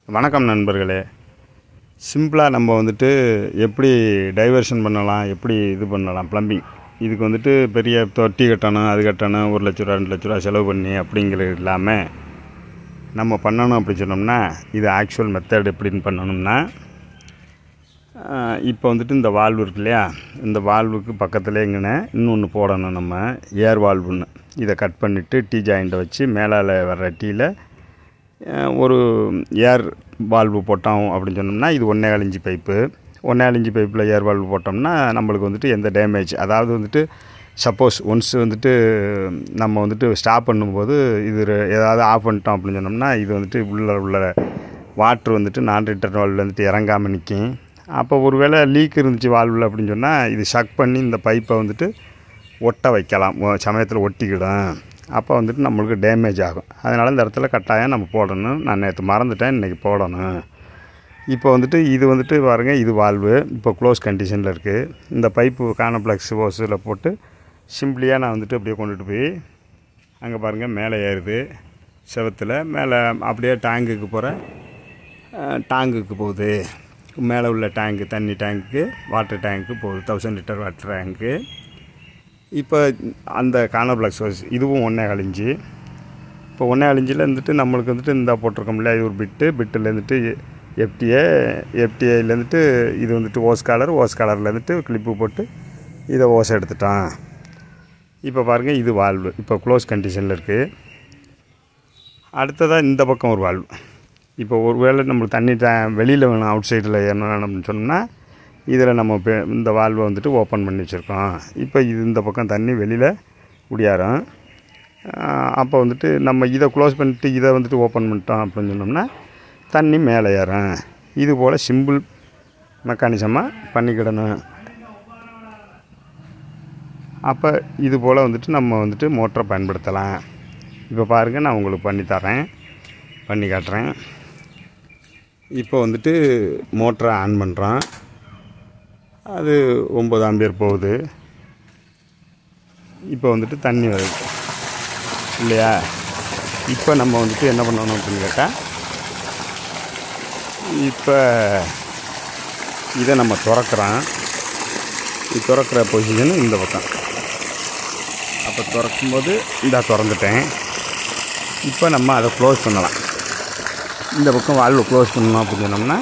வணக்கம் நண்பர்களே சிம்பிளாக நம்ம வந்துட்டு எப்படி டைவர்ஷன் பண்ணலாம் எப்படி இது பண்ணலாம் ப்ளம்பிங் இதுக்கு வந்துட்டு பெரிய தொட்டி கட்டணும் அது கட்டணும் ஒரு லட்ச ரூபா ரெண்டு லட்ச ரூபா செலவு பண்ணி அப்படிங்கிறது இல்லாமல் நம்ம பண்ணணும் அப்படி சொன்னோம்னா இது ஆக்சுவல் மெத்தட் எப்படின்னு பண்ணணும்னா இப்போ வந்துட்டு இந்த வால்வு இருக்கு இல்லையா இந்த வால்வுக்கு பக்கத்தில் எங்கன்னு இன்னொன்று போடணும் நம்ம ஏர் வால்வுன்னு இதை கட் பண்ணிவிட்டு டீ ஜாயிண்ட்டை வச்சு மேலால் வர்ற டீயில் ஒரு ஏர் வால்வு போட்டோம் அப்படின்னு சொன்னோம்னா இது ஒன்றே இஞ்சி பைப்பு ஒன்றே இஞ்சி பைப்பில் ஏர் வால்வு போட்டோம்னா நம்மளுக்கு வந்துட்டு எந்த டேமேஜ் அதாவது வந்துட்டு சப்போஸ் ஒன்ஸ் வந்துட்டு நம்ம வந்துட்டு ஸ்டாப் பண்ணும்போது இது ரெ- ஏதாவது ஆஃப் பண்ணிட்டோம் அப்படின்னு சொன்னோம்னா இது வந்துட்டு உள்ள உள்ள வாட்ரு வந்துட்டு நான் ரிட்டர்ன் வால்வில் வந்துட்டு இறங்காமல் நிற்கும் அப்போ ஒருவேளை லீக் இருந்துச்சு வால்வில் அப்படின்னு சொன்னால் இது ஷக் பண்ணி இந்த பைப்பை வந்துட்டு ஒட்ட வைக்கலாம் ஒ- சமயத்தில் ஒட்டிக்கிடும் அப்போ வந்துட்டு நம்மளுக்கு டேமேஜ் ஆகும் அதனால் இந்த இடத்துல கட்டாயம் நம்ம போடணும் நான் நேற்று மறந்துட்டேன் இன்றைக்கி போடணும் இப்போ வந்துட்டு இது வந்துட்டு பாருங்க இது வால்வு இப்போ க்ளோஸ் கண்டிஷனில் இருக்குது இந்த பைப்பு கானப்ளெக்ஸ் ஓஸில் போட்டு சிம்பிளியாக நான் வந்துட்டு அப்படியே கொண்டுட்டு போய் அங்கே பாருங்கள் மேலே ஏறுது செவத்தில் மேலே அப்படியே டேங்குக்கு போகிற டேங்குக்கு போகுது மேலே உள்ள டேங்கு தண்ணி டேங்க்கு வாட்டர் டேங்க்கு போகுது தௌசண்ட் லிட்டர் வாட்டர் டேங்க்கு இப்போ அந்த கானப்ளெக்ஸ் ஹவுஸ் இதுவும் ஒன்றே கழிஞ்சு இப்போ ஒன்றே அழிஞ்சில் இருந்துட்டு நம்மளுக்கு வந்துட்டு இந்த போட்டிருக்கோம்ல இது ஒரு பிட்டு பிட்டில் இருந்துட்டு எஃப்டிஏ எஃப்டிஏலேருந்துட்டு இது வந்துட்டு ஓஸ் காலர் ஓஸ் காலர்லேருந்துட்டு கிளிப்பு போட்டு இதை ஓஸ் எடுத்துட்டான் இப்போ பாருங்கள் இது வால்வு இப்போ க்ளோஸ் கண்டிஷனில் இருக்குது அடுத்ததாக இந்த பக்கம் ஒரு வால்வு இப்போ ஒரு வேளை நம்மளுக்கு தண்ணி டே வெளியில் வேணும் அவுட் சைடில் என்ன வேணும்னு சொன்னோம்னா இதில் நம்ம இப்போ இந்த வால்வை வந்துட்டு ஓப்பன் பண்ணி வச்சுருக்கோம் இப்போ இது இந்த பக்கம் தண்ணி வெளியில் குடியாரம் அப்போ வந்துட்டு நம்ம இதை க்ளோஸ் பண்ணிட்டு இதை வந்துட்டு ஓப்பன் பண்ணிட்டோம் அப்படின்னு சொன்னோம்னா தண்ணி மேலே ஏறும் இது போல் சிம்பிள் மெக்கானிசமாக பண்ணிக்கிடணும் அப்போ இது போல் வந்துட்டு நம்ம வந்துட்டு மோட்டரை பயன்படுத்தலாம் இப்போ பாருங்கள் நான் உங்களுக்கு பண்ணி தரேன் பண்ணி காட்டுறேன் இப்போ வந்துட்டு மோட்டரை ஆன் பண்ணுறோம் அது ஒம்பது ஆம்பியர் போகுது இப்போ வந்துட்டு தண்ணி வருது இல்லையா இப்போ நம்ம வந்துட்டு என்ன பண்ணணும் அப்படின்னு கேட்டால் இப்போ இதை நம்ம திறக்கிறோம் இது திறக்கிற பொசிஷன் இந்த பக்கம் அப்போ திறக்கும்போது இந்த திறந்துட்டேன் இப்போ நம்ம அதை க்ளோஸ் பண்ணலாம் இந்த பக்கம் வால்வு க்ளோஸ் பண்ணணும் அப்படின்னு சொன்னோம்னா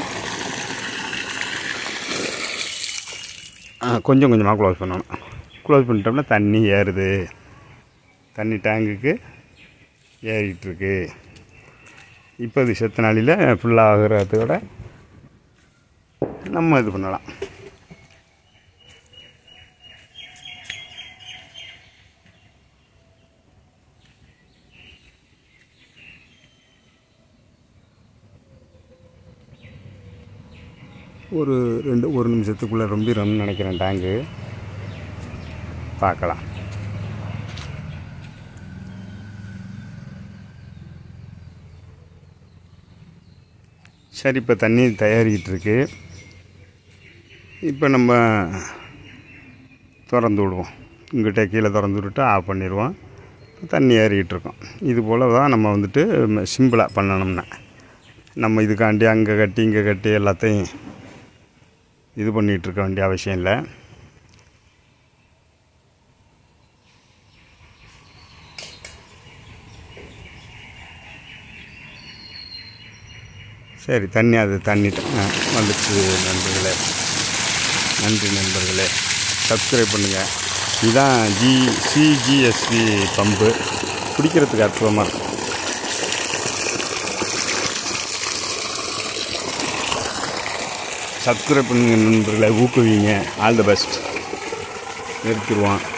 ஆ, கொஞ்சம் கொஞ்சமாக க்ளோஸ் பண்ணணும் க்ளோஸ் பண்ணிட்டோம்னா தண்ணி ஏறுது தண்ணி டேங்குக்கு ஏறிட்டுருக்கு இப்போ இது செத்த நாளில் ஃபுல்லாக ஆகிறதோட நம்ம இது பண்ணலாம் ஒரு ரெண்டு ஒரு நிமிஷத்துக்குள்ளே ரொம்பிடும்னு நினைக்கிறேன் டேங்கு பார்க்கலாம் சரி இப்போ தண்ணி தயாரிக்கிட்டு இருக்கு இப்போ நம்ம திறந்து விடுவோம் இங்கிட்ட கீழே திறந்து விட்டுட்டு ஆஃப் பண்ணிடுவோம் தண்ணி ஏறிக்கிட்டு இருக்கோம் இது போல் தான் நம்ம வந்துட்டு சிம்பிளாக பண்ணணும்னா நம்ம இதுக்காண்டி அங்கே கட்டி இங்கே கட்டி எல்லாத்தையும் இது பண்ணிகிட்டு இருக்க வேண்டிய அவசியம் இல்லை சரி தண்ணி அது தண்ணி ட- ஆ, வந்துடுச்சு நண்பர்களே நன்றி நண்பர்களே சப்ஸ்கிரைப் பண்ணுங்கள் இதுதான் ஜி சிஜிஎஸ்பி பம்பு குடிக்கிறதுக்கு அற்புதமாக இருக்கும் சப்ஸ்கிரைப் பண்ணுங்க நண்பர்களை ஊக்குவிங்க ஆல் த பெஸ்ட் நிறுத்திடுவான்